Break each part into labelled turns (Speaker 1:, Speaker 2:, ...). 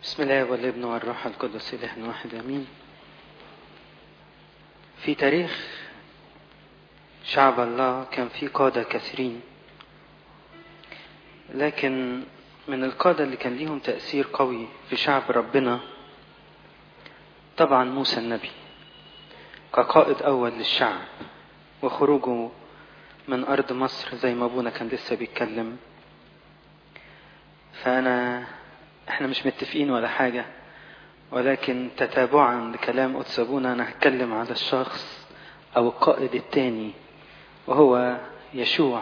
Speaker 1: بسم الله والابن والروح القدس إله واحد أمين في تاريخ شعب الله كان في قادة كثيرين لكن من القادة اللي كان ليهم تأثير قوي في شعب ربنا طبعا موسى النبي كقائد أول للشعب وخروجه من أرض مصر زي ما أبونا كان لسه بيتكلم فأنا احنا مش متفقين ولا حاجة ولكن تتابعا لكلام قدس أبونا أنا هتكلم على الشخص أو القائد الثاني وهو يشوع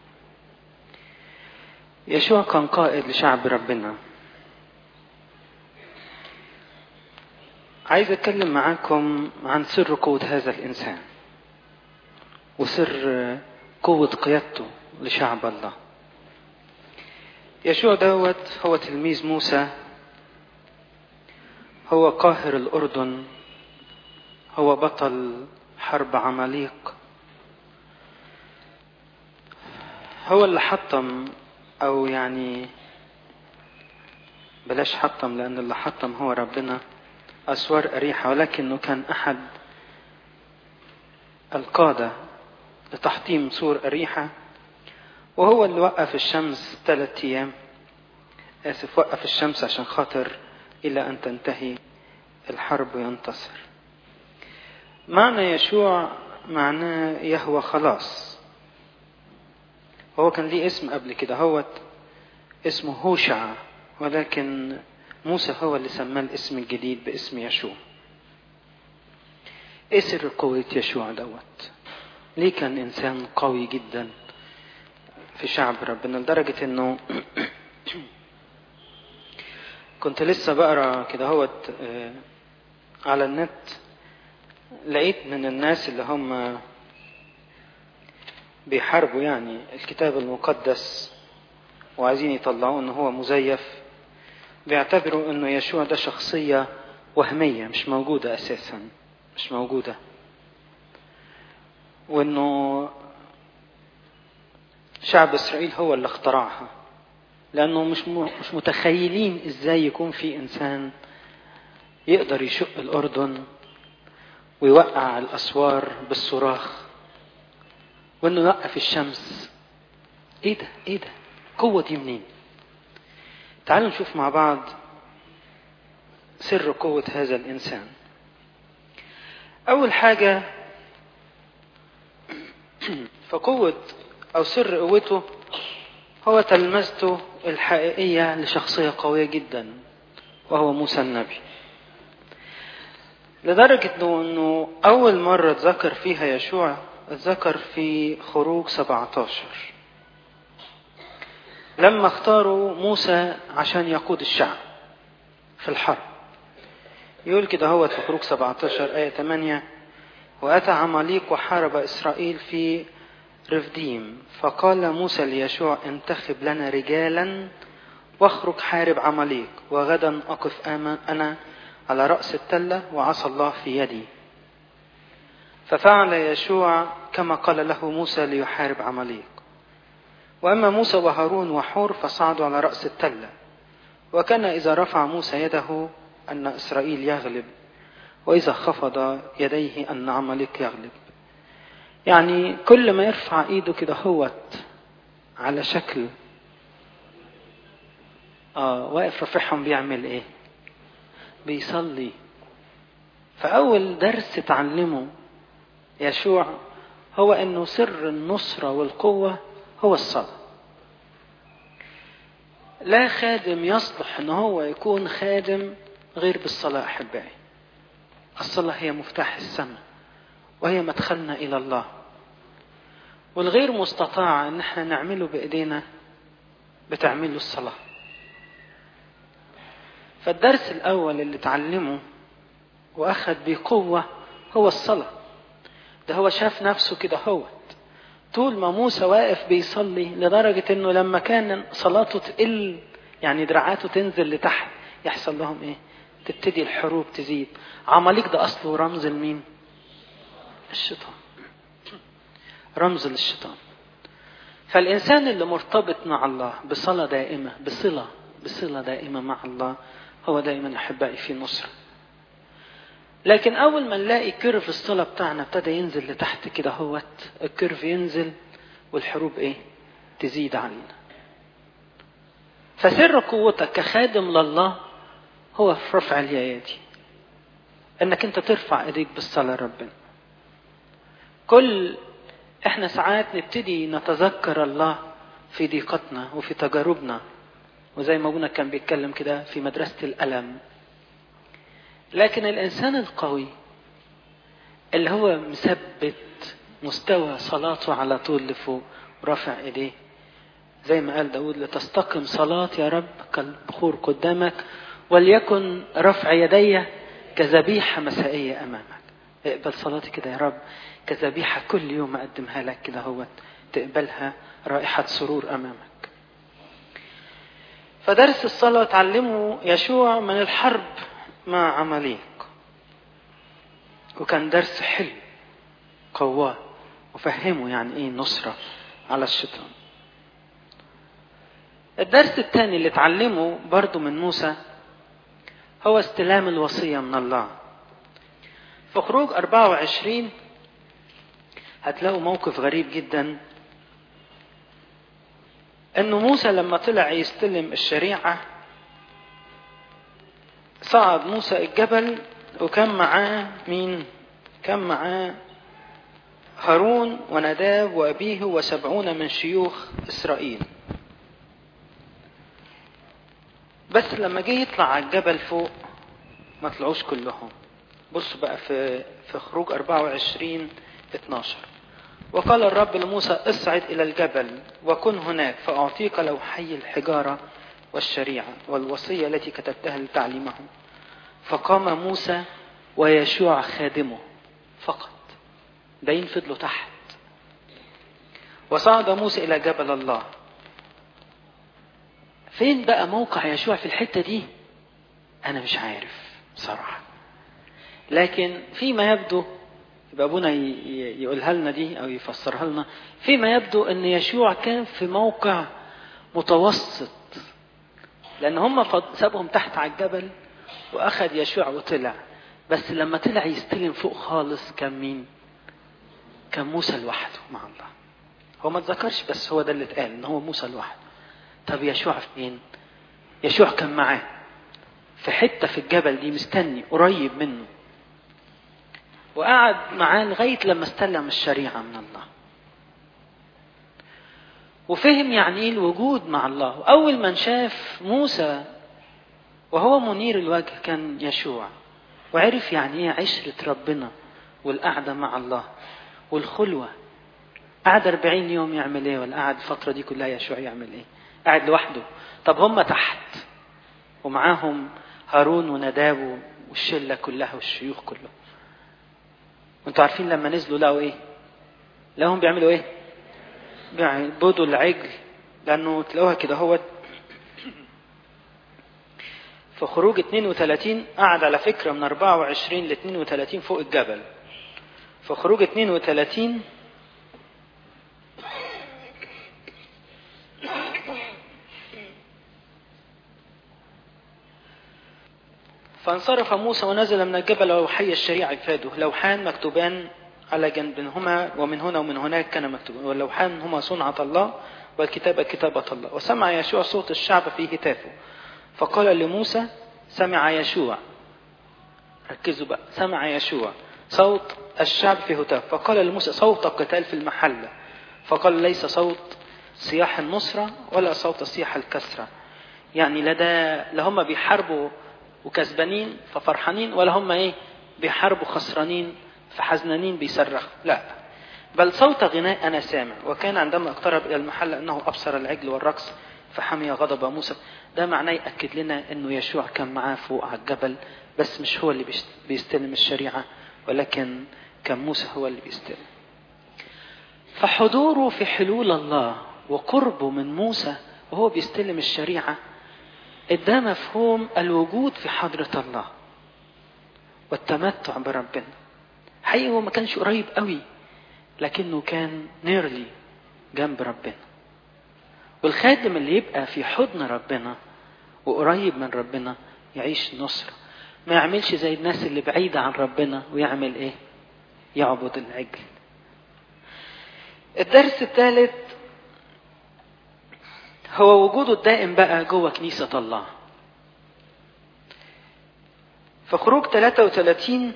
Speaker 1: يشوع كان قائد لشعب ربنا عايز أتكلم معاكم عن سر قوة هذا الإنسان وسر قوة قيادته لشعب الله يشوع دوت هو تلميذ موسى هو قاهر الأردن هو بطل حرب عماليق هو اللي حطم أو يعني بلاش حطم لأن اللي حطم هو ربنا أسوار أريحة ولكنه كان أحد القادة لتحطيم سور أريحة وهو اللي وقف الشمس ثلاثة أيام آسف وقف الشمس عشان خاطر إلى أن تنتهي الحرب وينتصر معنى يشوع معناه يهوى خلاص هو كان ليه اسم قبل كده هوت اسمه هوشع ولكن موسى هو اللي سماه الاسم الجديد باسم يشوع ايه سر قوة يشوع دوت ليه كان انسان قوي جدا في شعب ربنا لدرجة انه كنت لسه بقرا كده هوت على النت لقيت من الناس اللي هم بيحاربوا يعني الكتاب المقدس وعايزين يطلعوه ان هو مزيف بيعتبروا انه يشوع ده شخصية وهمية مش موجودة اساسا مش موجودة وانه شعب اسرائيل هو اللي اخترعها لانه مش مش متخيلين ازاي يكون في انسان يقدر يشق الاردن ويوقع الاسوار بالصراخ وانه يوقف الشمس ايه ده ايه ده قوه دي منين تعالوا نشوف مع بعض سر قوه هذا الانسان اول حاجه فقوه او سر قوته هو تلمذته الحقيقيه لشخصيه قويه جدا وهو موسى النبي لدرجة انه اول مرة اتذكر فيها يشوع اتذكر في خروج 17 لما اختاروا موسى عشان يقود الشعب في الحرب يقول كده هو في خروج 17 آية 8 وأتى عماليق وحارب إسرائيل في رفديم فقال موسى ليشوع انتخب لنا رجالا واخرج حارب عماليق وغدا أقف أنا على رأس التلة وعصى الله في يدي ففعل يشوع كما قال له موسى ليحارب عماليق وأما موسى وهارون وحور فصعدوا على رأس التلة وكان إذا رفع موسى يده أن إسرائيل يغلب وإذا خفض يديه أن عماليق يغلب يعني كل ما يرفع ايده كده هوت على شكل اه واقف رافعهم بيعمل ايه بيصلي فاول درس اتعلمه يشوع هو انه سر النصرة والقوة هو الصلاة لا خادم يصلح ان هو يكون خادم غير بالصلاة احبائي الصلاة هي مفتاح السماء وهي مدخلنا إلى الله والغير مستطاع ان احنا نعمله بايدينا بتعمله الصلاة فالدرس الاول اللي اتعلمه واخد بقوة هو الصلاة ده هو شاف نفسه كده هوت طول ما موسى واقف بيصلي لدرجة انه لما كان صلاته تقل يعني دراعاته تنزل لتحت يحصل لهم ايه تبتدي الحروب تزيد عماليق ده اصله رمز لمين الشيطان رمز للشيطان فالإنسان اللي مرتبط مع الله بصلاة دائمة بصلة بصلة دائمة مع الله هو دائما أحبائي في نصرة لكن أول ما نلاقي كيرف الصلاة بتاعنا ابتدى ينزل لتحت كده هوت الكيرف ينزل والحروب إيه تزيد علينا فسر قوتك كخادم لله هو في رفع اليدي انك انت ترفع ايديك بالصلاة لربنا كل احنا ساعات نبتدي نتذكر الله في ضيقتنا وفي تجاربنا وزي ما ابونا كان بيتكلم كده في مدرسة الألم لكن الإنسان القوي اللي هو مثبت مستوى صلاته على طول لفوق ورافع ايديه زي ما قال داود لتستقم صلاة يا رب كالبخور قدامك وليكن رفع يدي كذبيحة مسائية أمامك اقبل صلاتي كده يا رب كذبيحة كل يوم أقدمها لك كده هو تقبلها رائحة سرور أمامك فدرس الصلاة تعلمه يشوع من الحرب مع عماليق وكان درس حلو قواه وفهمه يعني ايه نصرة على الشيطان الدرس الثاني اللي اتعلمه برضه من موسى هو استلام الوصية من الله في خروج 24 هتلاقوا موقف غريب جدا انه موسى لما طلع يستلم الشريعة صعد موسى الجبل وكان معاه مين كان معاه هارون ونداب وأبيه وسبعون من شيوخ إسرائيل بس لما جه يطلع على الجبل فوق ما طلعوش كلهم بصوا بقى في في خروج 24 12 وقال الرب لموسى اصعد إلى الجبل وكن هناك فأعطيك لوحي الحجارة والشريعة والوصية التي كتبتها لتعليمهم فقام موسى ويشوع خادمه فقط باين فضلوا تحت وصعد موسى إلى جبل الله فين بقى موقع يشوع في الحتة دي أنا مش عارف بصراحة لكن فيما يبدو يبقى أبونا يقولها لنا دي أو يفسرها لنا فيما يبدو أن يشوع كان في موقع متوسط لأن هم سابهم تحت على الجبل وأخذ يشوع وطلع بس لما طلع يستلم فوق خالص كان مين؟ كان موسى لوحده مع الله هو ما اتذكرش بس هو ده اللي اتقال ان هو موسى لوحده طب يشوع فين يشوع كان معاه في حته في الجبل دي مستني قريب منه وقعد معاه لغايه لما استلم الشريعه من الله وفهم يعني ايه الوجود مع الله واول من شاف موسى وهو منير الوجه كان يشوع وعرف يعني ايه عشره ربنا والقعده مع الله والخلوة قعد 40 يوم يعمل ايه ولا قعد الفترة دي كلها يشوع يعمل ايه قاعد لوحده طب هم تحت ومعاهم هارون ونداب والشلة كلها والشيوخ كلهم وانتوا عارفين لما نزلوا لقوا ايه لقوهم بيعملوا ايه بيعبدوا العجل لانه تلاقوها كده هو في خروج 32 قعد على فكرة من 24 ل 32 فوق الجبل في خروج 32 فانصرف موسى ونزل من الجبل وحي الشريعة فاده لوحان مكتوبان على جنبهما ومن هنا ومن هناك كان مكتوبان واللوحان هما صنعة الله والكتابة كتابة الله وسمع يشوع صوت الشعب في هتافه فقال لموسى سمع يشوع ركزوا بقى سمع يشوع صوت الشعب في هتاف فقال لموسى صوت القتال في المحلة فقال ليس صوت صياح النصرة ولا صوت صياح الكسرة يعني لا ده لا هم بيحاربوا وكسبانين ففرحانين ولا هم ايه بيحاربوا خسرانين فحزنانين بيصرخوا لا بل صوت غناء انا سامع وكان عندما اقترب الى المحل انه ابصر العجل والرقص فحمي غضب موسى ده معناه ياكد لنا انه يشوع كان معاه فوق على الجبل بس مش هو اللي بيستلم الشريعه ولكن كان موسى هو اللي بيستلم فحضوره في حلول الله وقربه من موسى وهو بيستلم الشريعة اداه مفهوم الوجود في حضرة الله والتمتع بربنا حقيقي هو ما كانش قريب قوي لكنه كان نيرلي جنب ربنا والخادم اللي يبقى في حضن ربنا وقريب من ربنا يعيش نصرة ما يعملش زي الناس اللي بعيدة عن ربنا ويعمل ايه يعبد العجل الدرس الثالث هو وجوده الدائم بقى جوه كنيسة الله في خروج 33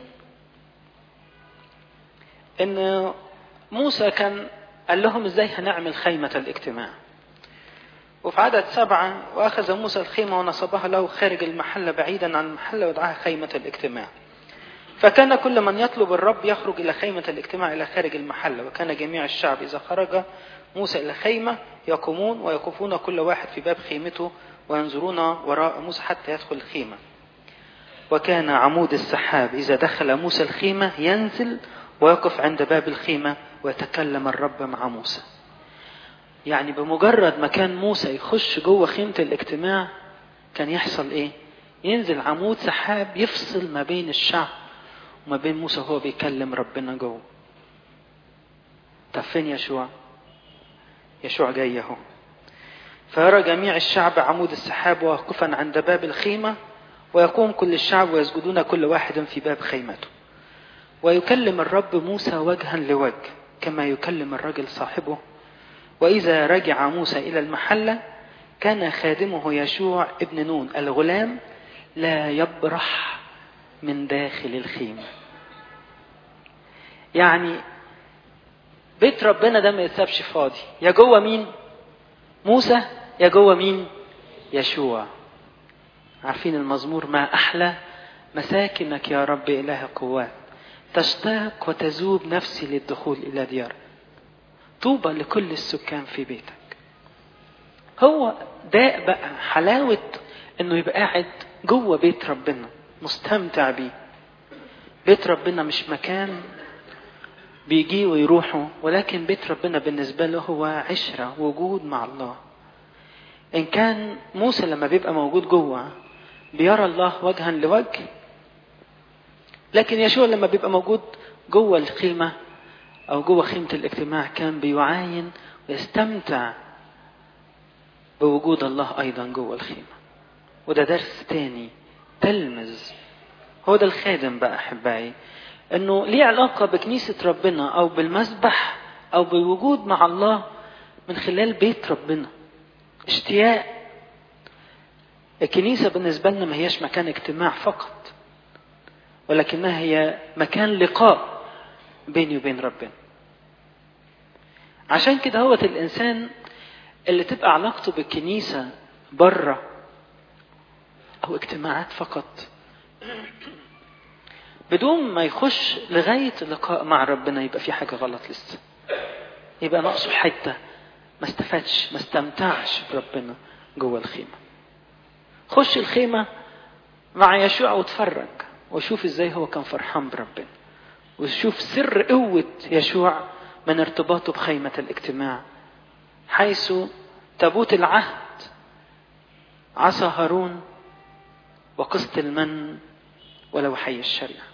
Speaker 1: ان موسى كان قال لهم ازاي هنعمل خيمة الاجتماع وفي عدد سبعة وأخذ موسى الخيمة ونصبها له خارج المحلة بعيدا عن المحلة ودعاها خيمة الاجتماع فكان كل من يطلب الرب يخرج إلى خيمة الاجتماع إلى خارج المحلة وكان جميع الشعب إذا خرج موسى إلى خيمة يقومون ويقفون كل واحد في باب خيمته وينظرون وراء موسى حتى يدخل الخيمة وكان عمود السحاب إذا دخل موسى الخيمة ينزل ويقف عند باب الخيمة ويتكلم الرب مع موسى يعني بمجرد ما كان موسى يخش جوه خيمة الاجتماع كان يحصل ايه ينزل عمود سحاب يفصل ما بين الشعب وما بين موسى وهو بيكلم ربنا جوه طب فين يشوع يشوع جاي اهو فيرى جميع الشعب عمود السحاب واقفا عند باب الخيمة ويقوم كل الشعب ويسجدون كل واحد في باب خيمته ويكلم الرب موسى وجها لوجه كما يكلم الرجل صاحبه وإذا رجع موسى إلى المحلة كان خادمه يشوع ابن نون الغلام لا يبرح من داخل الخيمة يعني بيت ربنا ده ما يتسابش فاضي يا جوه مين موسى يا جوه مين يشوع عارفين المزمور ما أحلى مساكنك يا رب إله قوات تشتاق وتذوب نفسي للدخول إلى ديارك طوبى لكل السكان في بيتك هو ده بقى حلاوة انه يبقى قاعد جوه بيت ربنا مستمتع بيه بيت ربنا مش مكان بيجي ويروحوا ولكن بيت ربنا بالنسبة له هو عشرة وجود مع الله إن كان موسى لما بيبقى موجود جوه بيرى الله وجها لوجه لكن يشوع لما بيبقى موجود جوه الخيمة أو جوه خيمة الاجتماع كان بيعاين ويستمتع بوجود الله أيضا جوه الخيمة وده درس تاني تلمذ هو ده الخادم بقى أحبائي إنه ليه علاقة بكنيسة ربنا أو بالمسبح أو بالوجود مع الله من خلال بيت ربنا اشتياق الكنيسة بالنسبة لنا ما هيش مكان اجتماع فقط ولكنها هي مكان لقاء بيني وبين ربنا عشان كده هوت الإنسان اللي تبقى علاقته بالكنيسة بره أو اجتماعات فقط بدون ما يخش لغاية اللقاء مع ربنا يبقى في حاجة غلط لسه يبقى ناقصه حتة ما استفادش ما استمتعش بربنا جوه الخيمة خش الخيمة مع يشوع واتفرج وشوف ازاي هو كان فرحان بربنا وشوف سر قوة يشوع من ارتباطه بخيمة الاجتماع حيث تابوت العهد عصا هارون وقسط المن ولوحي الشريعة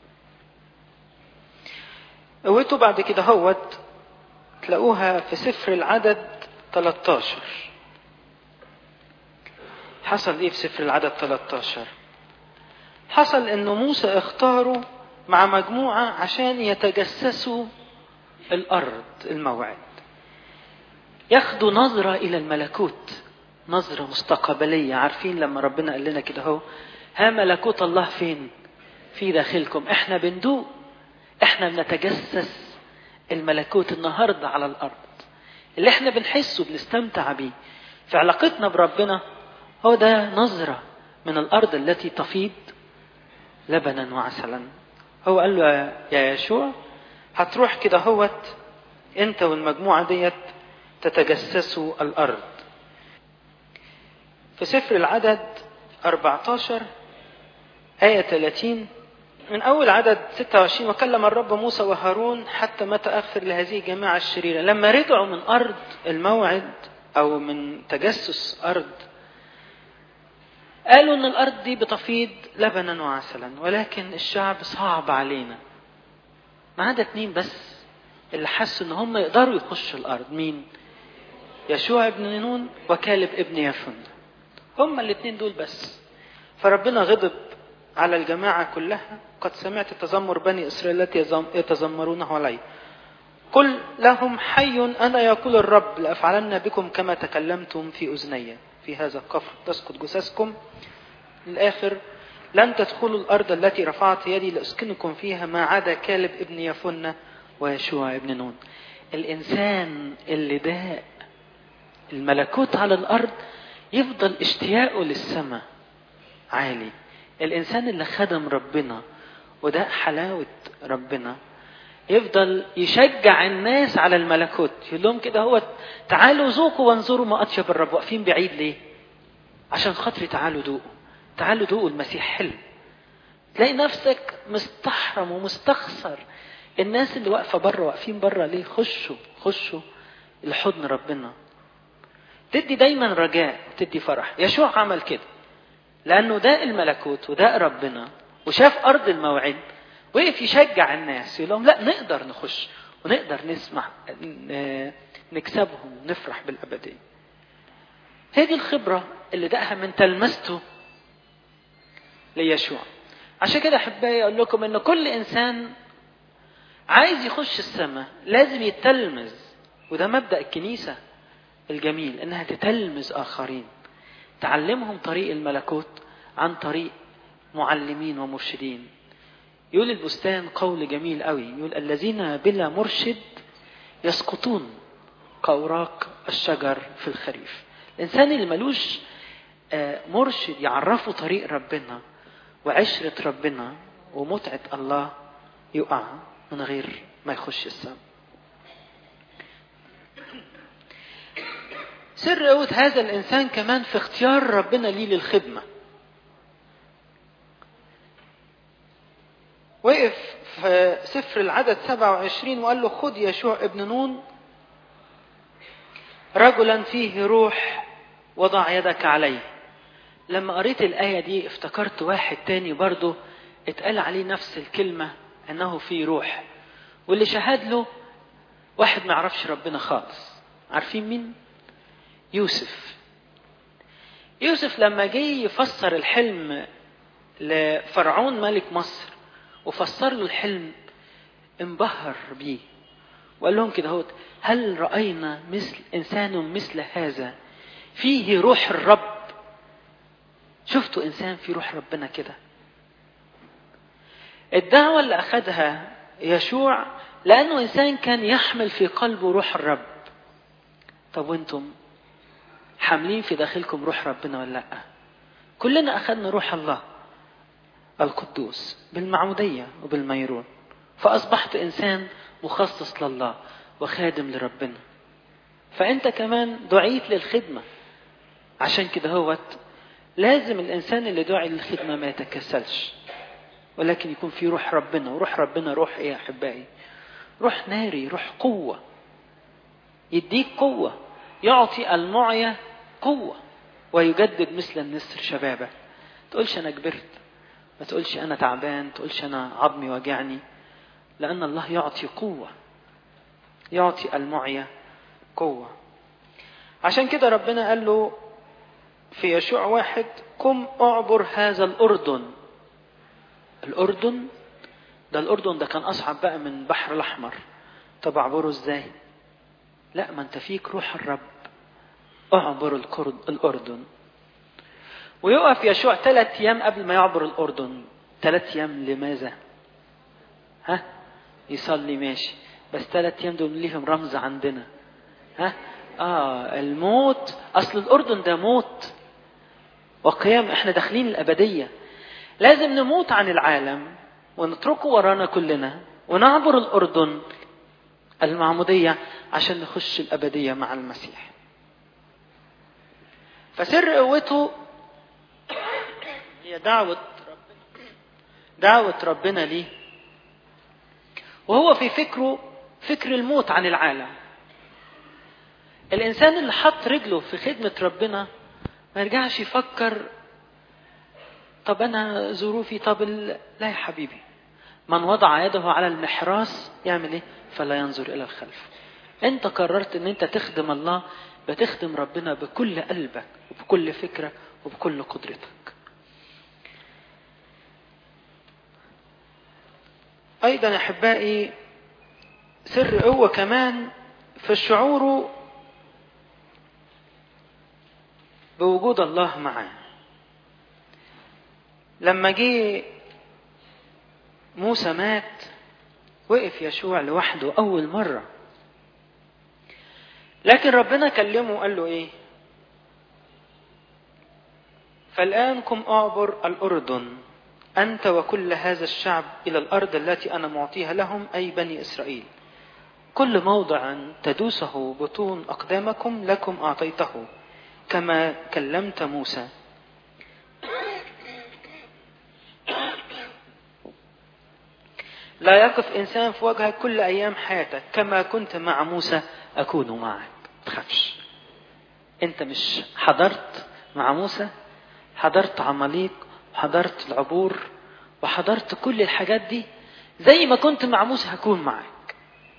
Speaker 1: قوته بعد كده هوت تلاقوها في سفر العدد 13 حصل ايه في سفر العدد 13 حصل انه موسى اختاروا مع مجموعة عشان يتجسسوا الارض الموعد ياخدوا نظرة الى الملكوت نظرة مستقبلية عارفين لما ربنا قال لنا كده هو ها ملكوت الله فين في داخلكم احنا بندوق احنا بنتجسس الملكوت النهاردة على الارض اللي احنا بنحسه بنستمتع بيه في علاقتنا بربنا هو ده نظرة من الارض التي تفيض لبنا وعسلا هو قال له يا يشوع هتروح كده هوت انت والمجموعة ديت تتجسسوا الارض في سفر العدد 14 آية 30 من أول عدد 26 وكلم الرب موسى وهارون حتى متى أغفر لهذه الجماعة الشريرة لما رجعوا من أرض الموعد أو من تجسس أرض قالوا إن الأرض دي بتفيض لبنا وعسلا ولكن الشعب صعب علينا ما عدا اتنين بس اللي حسوا إن هم يقدروا يخشوا الأرض مين؟ يشوع ابن نون وكالب ابن يفن هما الاثنين دول بس فربنا غضب على الجماعة كلها قد سمعت تذمر بني إسرائيل التي يتذمرونه علي قل لهم حي أنا يقول الرب لأفعلن بكم كما تكلمتم في أذني في هذا الكفر تسقط جثثكم الآخر لن تدخلوا الأرض التي رفعت يدي لأسكنكم فيها ما عدا كالب ابن يفنة ويشوع ابن نون الإنسان اللي داء الملكوت على الأرض يفضل اشتياقه للسماء عالي الإنسان اللي خدم ربنا وده حلاوة ربنا يفضل يشجع الناس على الملكوت يقول لهم كده هو تعالوا ذوقوا وانظروا ما أطيب الرب واقفين بعيد ليه عشان خاطري تعالوا ذوقوا تعالوا ذوقوا المسيح حلو تلاقي نفسك مستحرم ومستخسر الناس اللي واقفة بره واقفين بره ليه خشوا خشوا لحضن ربنا تدي دايما رجاء تدي فرح يشوع عمل كده لأنه ده الملكوت وده ربنا وشاف أرض الموعد وقف يشجع الناس يقول لهم لا نقدر نخش ونقدر نسمع نكسبهم ونفرح بالأبدية هي دي الخبرة اللي دقها من تلمسته ليشوع عشان كده أحبائي أقول لكم إن كل إنسان عايز يخش السماء لازم يتلمذ وده مبدأ الكنيسة الجميل إنها تتلمذ آخرين تعلمهم طريق الملكوت عن طريق معلمين ومرشدين يقول البستان قول جميل قوي يقول الذين بلا مرشد يسقطون كأوراق الشجر في الخريف الإنسان اللي ملوش مرشد يعرفه طريق ربنا وعشرة ربنا ومتعة الله يقع من غير ما يخش السماء سر قوة هذا الإنسان كمان في اختيار ربنا ليه للخدمة وقف في سفر العدد 27 وقال له خذ يشوع ابن نون رجلا فيه روح وضع يدك عليه لما قريت الآية دي افتكرت واحد تاني برضه اتقال عليه نفس الكلمة أنه فيه روح واللي شهد له واحد ما يعرفش ربنا خالص عارفين مين؟ يوسف يوسف لما جه يفسر الحلم لفرعون ملك مصر وفسر له الحلم انبهر بيه وقال لهم كده هوت هل رأينا مثل إنسان مثل هذا فيه روح الرب شفتوا إنسان في روح ربنا كده الدعوة اللي أخذها يشوع لأنه إنسان كان يحمل في قلبه روح الرب طب وانتم حاملين في داخلكم روح ربنا ولا لا كلنا أخذنا روح الله القدوس بالمعمودية وبالميرون فأصبحت إنسان مخصص لله وخادم لربنا فأنت كمان دعيت للخدمة عشان كده هوت لازم الإنسان اللي دعي للخدمة ما يتكسلش ولكن يكون في روح ربنا وروح ربنا روح إيه يا أحبائي روح ناري روح قوة يديك قوة يعطي المعية قوة ويجدد مثل النسر شبابه تقولش أنا كبرت ما تقولش أنا تعبان تقولش أنا عظمي وجعني لأن الله يعطي قوة يعطي المعية قوة عشان كده ربنا قال له في يشوع واحد قم اعبر هذا الأردن الأردن ده الأردن ده كان أصعب بقى من بحر الأحمر طب أعبره إزاي لا ما أنت فيك روح الرب اعبر الأردن ويقف يشوع ثلاث أيام قبل ما يعبر الأردن ثلاث أيام لماذا ها يصلي ماشي بس ثلاث أيام دول ليهم رمز عندنا ها آه الموت أصل الأردن ده موت وقيام احنا داخلين الأبدية لازم نموت عن العالم ونتركه ورانا كلنا ونعبر الأردن المعمودية عشان نخش الأبدية مع المسيح فسر قوته هي دعوة ربنا دعوة ربنا ليه وهو في فكره فكر الموت عن العالم الإنسان اللي حط رجله في خدمة ربنا ما يرجعش يفكر طب أنا ظروفي طب لا يا حبيبي من وضع يده على المحراس يعمل إيه؟ فلا ينظر إلى الخلف أنت قررت أن أنت تخدم الله بتخدم ربنا بكل قلبك وبكل فكرك وبكل قدرتك أيضا أحبائي سر قوة كمان في الشعور بوجود الله معاه لما جه موسى مات وقف يشوع لوحده أول مرة لكن ربنا كلمه وقال له إيه فالآن قم أعبر الأردن أنت وكل هذا الشعب إلى الأرض التي أنا معطيها لهم أي بني إسرائيل كل موضع تدوسه بطون أقدامكم لكم أعطيته كما كلمت موسى لا يقف إنسان في وجهك كل أيام حياتك كما كنت مع موسى أكون معك تخافش أنت مش حضرت مع موسى حضرت عماليق حضرت العبور وحضرت كل الحاجات دي زي ما كنت مع موسى هكون معك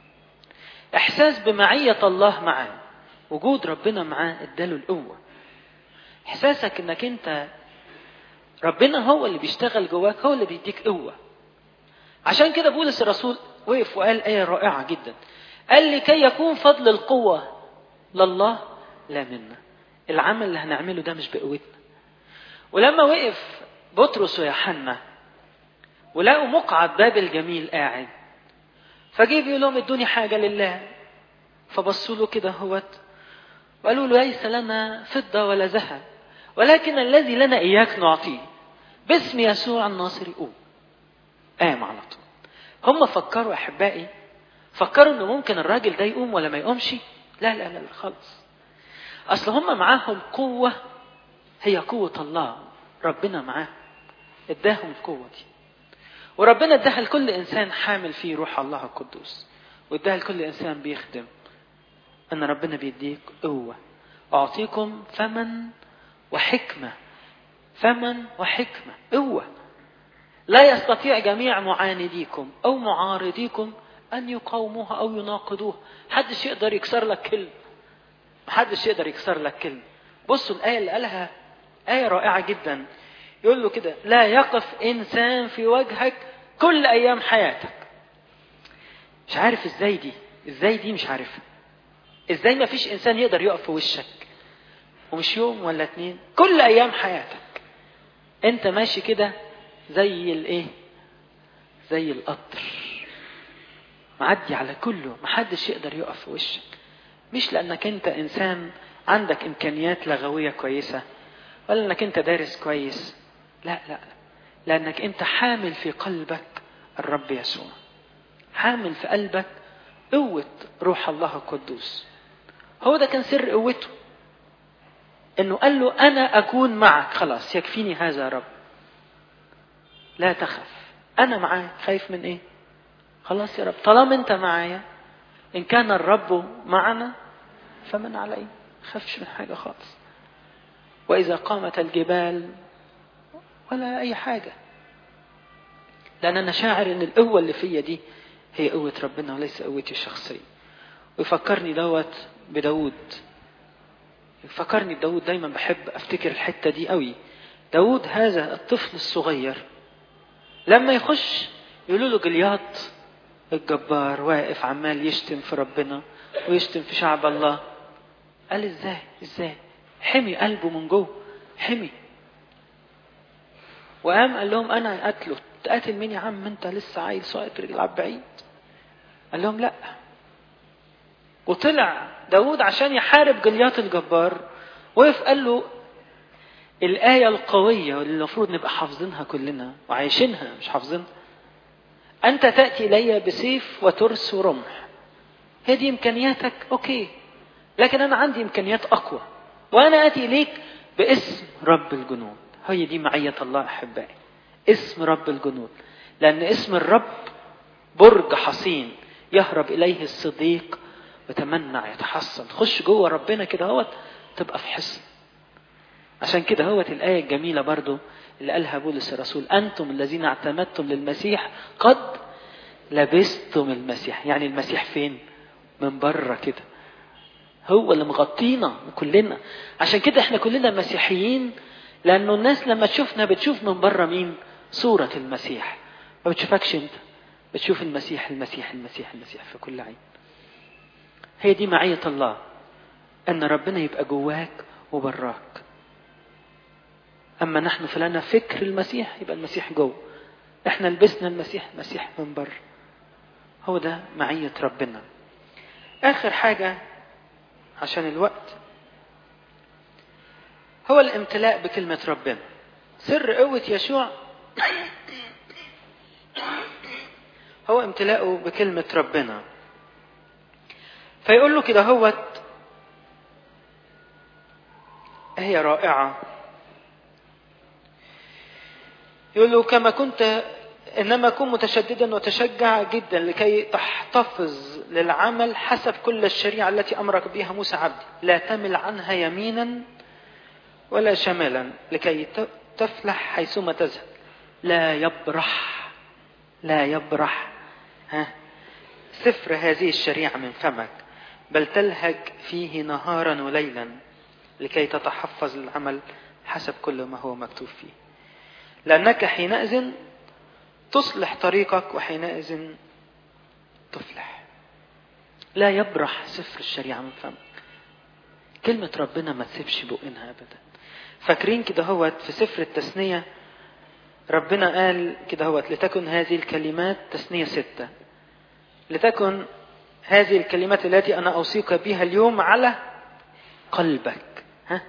Speaker 1: احساس بمعية الله معاه وجود ربنا معاه اداله القوة احساسك انك انت ربنا هو اللي بيشتغل جواك هو اللي بيديك قوة عشان كده بولس الرسول وقف وقال آية رائعة جدا قال لكي يكون فضل القوة لله لا منا العمل اللي هنعمله ده مش بقوتنا ولما وقف بطرس ويوحنا ولقوا مقعد باب الجميل قاعد فجه بيقول لهم ادوني حاجه لله فبصوا له كده هوت وقالوا له ليس لنا فضه ولا ذهب ولكن الذي لنا اياك نعطيه باسم يسوع الناصري قوم قام على طول هم فكروا احبائي فكروا انه ممكن الراجل ده يقوم ولا ما يقومش لا لا لا, لا خالص اصل هم معاهم قوه هي قوه الله ربنا معاهم اداهم القوه دي وربنا اداها لكل انسان حامل فيه روح الله القدوس واداها لكل انسان بيخدم ان ربنا بيديك قوه اعطيكم فمن وحكمه فمن وحكمه قوه لا يستطيع جميع معانديكم او معارضيكم ان يقاوموها او يناقضوها محدش يقدر يكسر لك كلمه محدش يقدر يكسر لك كلمه بصوا الايه اللي قالها ايه رائعه جدا يقول له كده لا يقف انسان في وجهك كل ايام حياتك مش عارف ازاي دي ازاي دي مش عارفها ازاي ما فيش انسان يقدر يقف في وشك ومش يوم ولا اتنين كل ايام حياتك انت ماشي كده زي الايه زي القطر معدي على كله محدش يقدر يقف في وشك مش لانك انت انسان عندك امكانيات لغويه كويسه ولا انك انت دارس كويس لا لا لانك انت حامل في قلبك الرب يسوع حامل في قلبك قوة روح الله القدوس هو ده كان سر قوته انه قال له انا اكون معك خلاص يكفيني هذا يا رب لا تخف انا معاك خايف من ايه خلاص يا رب طالما انت معايا ان كان الرب معنا فمن علي خافش من حاجه خالص واذا قامت الجبال ولا اي حاجه لان انا شاعر ان القوه اللي فيا دي هي قوه ربنا وليس قوتي الشخصيه ويفكرني دوت بداود يفكرني بداود دايما بحب افتكر الحته دي قوي داود هذا الطفل الصغير لما يخش يقولوا له جلياط الجبار واقف عمال يشتم في ربنا ويشتم في شعب الله قال ازاي ازاي حمي قلبه من جوه حمي وقام قال لهم انا قتله تقاتل مين يا عم انت لسه عيل صغير يلعب بعيد قال لهم لا وطلع داود عشان يحارب جليات الجبار وقف قال له الآية القوية واللي المفروض نبقى حافظينها كلنا وعايشينها مش حافظينها أنت تأتي إلي بسيف وترس ورمح هي دي إمكانياتك أوكي لكن أنا عندي إمكانيات أقوى وأنا آتي إليك باسم رب الجنود هي دي معية الله أحبائي اسم رب الجنود لأن اسم الرب برج حصين يهرب إليه الصديق وتمنع يتحصن خش جوه ربنا كده هوت تبقى في حصن عشان كده هوت الآية الجميلة برضو اللي قالها بولس الرسول أنتم الذين اعتمدتم للمسيح قد لبستم المسيح يعني المسيح فين من بره كده هو اللي مغطينا كلنا عشان كده احنا كلنا مسيحيين
Speaker 2: لأنه الناس لما تشوفنا بتشوف من بره مين صورة المسيح ما بتشوفكش انت بتشوف المسيح المسيح المسيح المسيح في كل عين هي دي معية الله أن ربنا يبقى جواك وبراك أما نحن فلنا فكر المسيح يبقى المسيح جوه احنا لبسنا المسيح المسيح من بره هو ده معية ربنا آخر حاجة عشان الوقت هو الامتلاء بكلمة ربنا سر قوة يشوع هو امتلاءه بكلمة ربنا فيقول له كده هوت هي رائعة يقول له كما كنت إنما كن متشددا وتشجع جدا لكي تحتفظ للعمل حسب كل الشريعة التي أمرك بها موسى عبدي لا تمل عنها يمينا ولا شمالا لكي تفلح حيثما تذهب لا يبرح لا يبرح ها سفر هذه الشريعة من فمك بل تلهج فيه نهارا وليلا لكي تتحفظ للعمل حسب كل ما هو مكتوب فيه لأنك حينئذ تصلح طريقك وحينئذ تفلح لا يبرح سفر الشريعة من فمك كلمة ربنا ما تسيبش بقنا أبدا فاكرين كده هوت في سفر التثنية ربنا قال كده هوت لتكن هذه الكلمات تثنية ستة لتكن هذه الكلمات التي أنا أوصيك بها اليوم على قلبك ها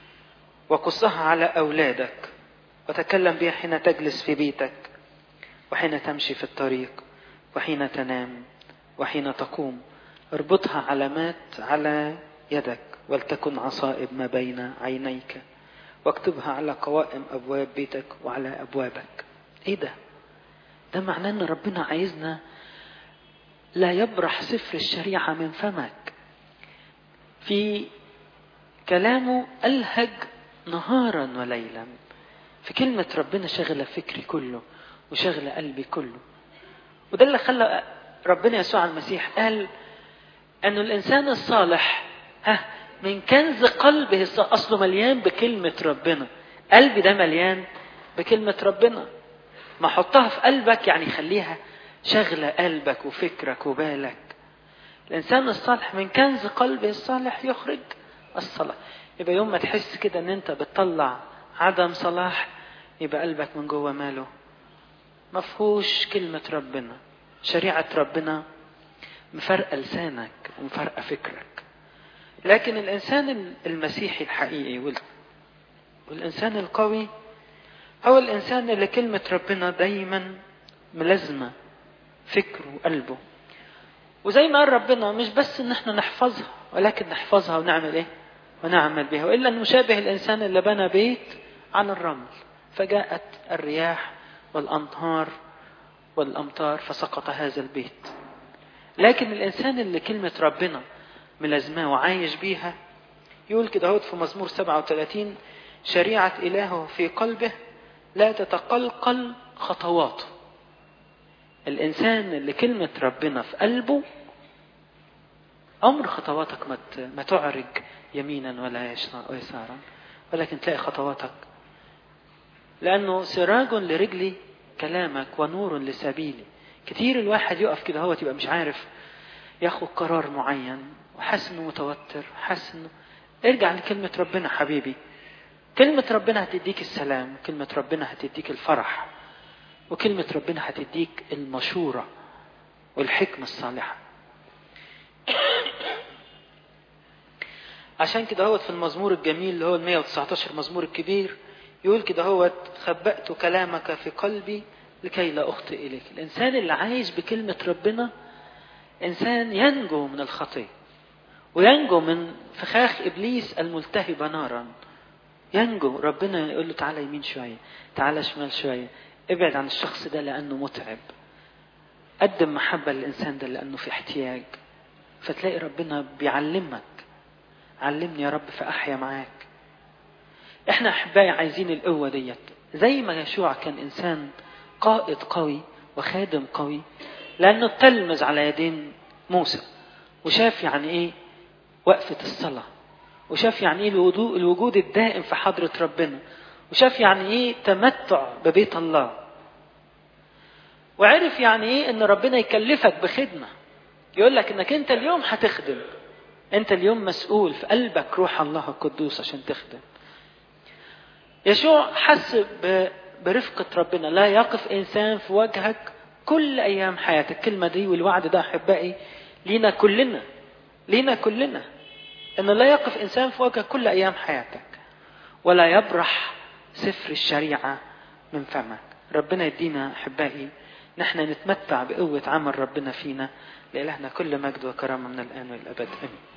Speaker 2: وقصها على أولادك وتكلم بها حين تجلس في بيتك وحين تمشي في الطريق وحين تنام وحين تقوم اربطها علامات على يدك ولتكن عصائب ما بين عينيك واكتبها على قوائم ابواب بيتك وعلى ابوابك ايه ده ده معناه ان ربنا عايزنا لا يبرح سفر الشريعه من فمك في كلامه الهج نهارا وليلا في كلمة ربنا شغلة فكري كله وشغلة قلبي كله وده اللي خلى ربنا يسوع المسيح قال أن الإنسان الصالح ها من كنز قلبه أصله مليان بكلمة ربنا قلبي ده مليان بكلمة ربنا ما حطها في قلبك يعني خليها شغلة قلبك وفكرك وبالك الإنسان الصالح من كنز قلبه الصالح يخرج الصلاة يبقى يوم ما تحس كده ان انت بتطلع عدم صلاح يبقى قلبك من جوه ماله مفهوش كلمة ربنا شريعة ربنا مفرقة لسانك ومفرقة فكرك لكن الإنسان المسيحي الحقيقي والإنسان القوي هو الإنسان اللي كلمة ربنا دايما ملازمة فكره وقلبه وزي ما قال ربنا مش بس ان احنا نحفظها ولكن نحفظها ونعمل ايه ونعمل بها والا نشابه الانسان اللي بنى بيت على الرمل فجاءت الرياح والانهار والامطار فسقط هذا البيت لكن الانسان اللي كلمه ربنا ملازماه وعايش بيها يقول كده هوت في مزمور 37 شريعة إلهه في قلبه لا تتقلقل خطواته الإنسان اللي كلمة ربنا في قلبه عمر خطواتك ما ما تعرج يمينا ولا يسارا ولكن تلاقي خطواتك لأنه سراج لرجلي كلامك ونور لسبيلي كتير الواحد يقف كده هو تبقى مش عارف ياخد قرار معين وحاسس انه متوتر حاسس انه ارجع لكلمة ربنا حبيبي كلمة ربنا هتديك السلام كلمة ربنا هتديك الفرح وكلمة ربنا هتديك المشورة والحكمة الصالحة عشان كده هوت في المزمور الجميل اللي هو ال 119 مزمور الكبير يقول كده هوت خبأت كلامك في قلبي لكي لا أخطئ إليك الإنسان اللي عايش بكلمة ربنا إنسان ينجو من الخطية وينجو من فخاخ إبليس الملتهبة نارا ينجو ربنا يقول له تعالى يمين شوية تعالى شمال شوية ابعد عن الشخص ده لأنه متعب قدم محبة للإنسان ده لأنه في احتياج فتلاقي ربنا بيعلمك علمني يا رب فأحيا معاك احنا أحبائي عايزين القوة ديت زي ما يشوع كان إنسان قائد قوي وخادم قوي لأنه تلمذ على يدين موسى وشاف يعني إيه وقفة الصلاة وشاف يعني إيه الوجود الدائم في حضرة ربنا وشاف يعني ايه تمتع ببيت الله وعرف يعني ايه ان ربنا يكلفك بخدمه يقول لك انك انت اليوم هتخدم انت اليوم مسؤول في قلبك روح الله القدوس عشان تخدم يشوع حس برفقة ربنا لا يقف إنسان في وجهك كل أيام حياتك الكلمة دي والوعد ده أحبائي لينا كلنا لينا كلنا أن لا يقف إنسان في وجهك كل أيام حياتك ولا يبرح سفر الشريعة من فمك ربنا يدينا أحبائي نحن نتمتع بقوة عمل ربنا فينا لإلهنا كل مجد وكرامة من الآن والأبد آمين